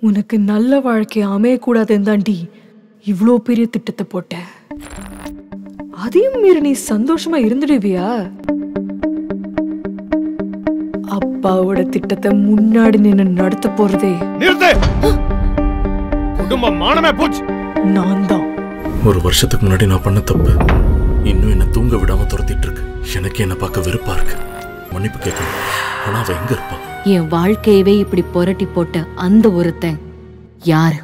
உனக்கு நல்ல வாழ்க்கை அமையக்கூடாதுன்னு தாண்டி இவ்வளோ பெரிய திட்டத்தை போட்ட அதையும் மீறி நீ சந்தோஷமா இருந்துடுவியா அப்பாவோட திட்டத்தை முன்னாடி நின்னு நடத்த போறதே நிறுத்து குடும்பம் மானமே போச்சு நான் தான் ஒரு வருஷத்துக்கு முன்னாடி நான் பண்ண தப்பு இன்னும் என்ன தூங்க விடாம துரத்திட்டு இருக்கு எனக்கு என்ன பார்க்க வெறுப்பா இருக்கு மன்னிப்பு கேட்கணும் ஆனா அவ எங்க இருப்பா என் வாழ்க்கையவே இப்படி புரட்டி போட்ட அந்த ஒருத்தன் யாரு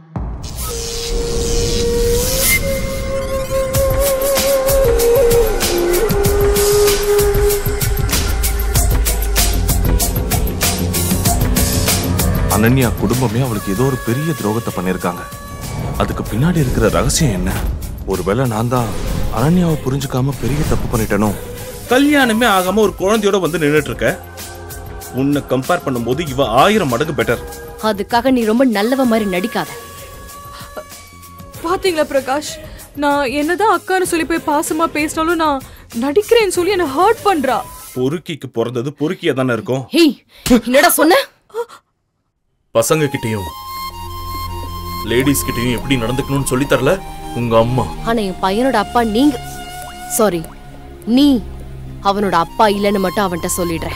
அனன்யா குடும்பமே அவளுக்கு ஏதோ ஒரு பெரிய துரோகத்தை பண்ணிருக்காங்க அதுக்கு பின்னாடி இருக்கிற ரகசியம் என்ன ஒருவேளை நான் தான் அனன்யாவை புரிஞ்சுக்காம பெரிய தப்பு பண்ணிட்டேனோ கல்யாணமே ஆகாம ஒரு குழந்தையோட வந்து நின்னுட்டு இருக்க உன்னை கம்பேர் பண்ணும்போது இவ ஆயிரம் மடங்கு பெட்டர் அதுக்காக நீ ரொம்ப நல்லவ மாதிரி நடிக்காத பாத்தீங்களா பிரகாஷ் நான் என்னதான் அக்கான்னு சொல்லி போய் பாசமா பேசினாலும் நான் நடிக்கிறேன்னு சொல்லி என்ன ஹர்ட் பண்றா பொறுக்கிக்கு பிறந்தது பொறுக்கியா தானே இருக்கும் ஹேய் என்னடா சொன்ன பசங்க கிட்டயும் லேடிஸ் கிட்டயும் எப்படி நடந்துக்கணும்னு சொல்லி தரல உங்க அம்மா ஆனா என் பையனோட அப்பா நீங்க சாரி நீ அவனோட அப்பா இல்லைன்னு மட்டும் அவன்கிட்ட சொல்லிடுறேன்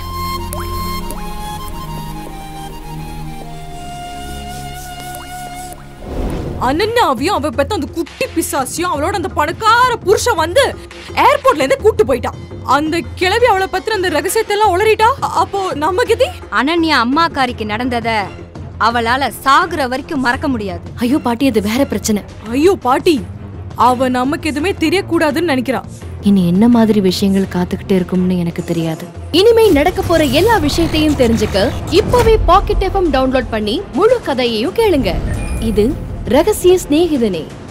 அனன்யாவையும் அவ பெத்த அந்த குட்டி பிசாசியும் அவளோட அந்த பணக்கார புருஷன் வந்து ஏர்போர்ட்ல இருந்து கூட்டு போயிட்டான் அந்த கிழவி அவளை பத்தின அந்த ரகசியத்தை எல்லாம் உளறிட்டா அ- அப்போ நம்ம கதி அனன்யா அம்மாக்காரிக்கு நடந்தத அவளால சாகுற வரைக்கும் மறக்க முடியாது ஐயோ பாட்டி அது வேற பிரச்சனை ஐயோ பாட்டி அவ நமக்கு எதுவுமே தெரியக்கூடாதுன்னு நினைக்கிறா இனி என்ன மாதிரி விஷயங்கள் காத்துக்கிட்டு இருக்கும்னு எனக்கு தெரியாது இனிமே நடக்க போற எல்லா விஷயத்தையும் தெரிஞ்சுக்க இப்பவே பாக்கெட் எஃப்எம் டவுன்லோட் பண்ணி முழு கதையையும் கேளுங்க இது ரகசிய சிநேகிதனே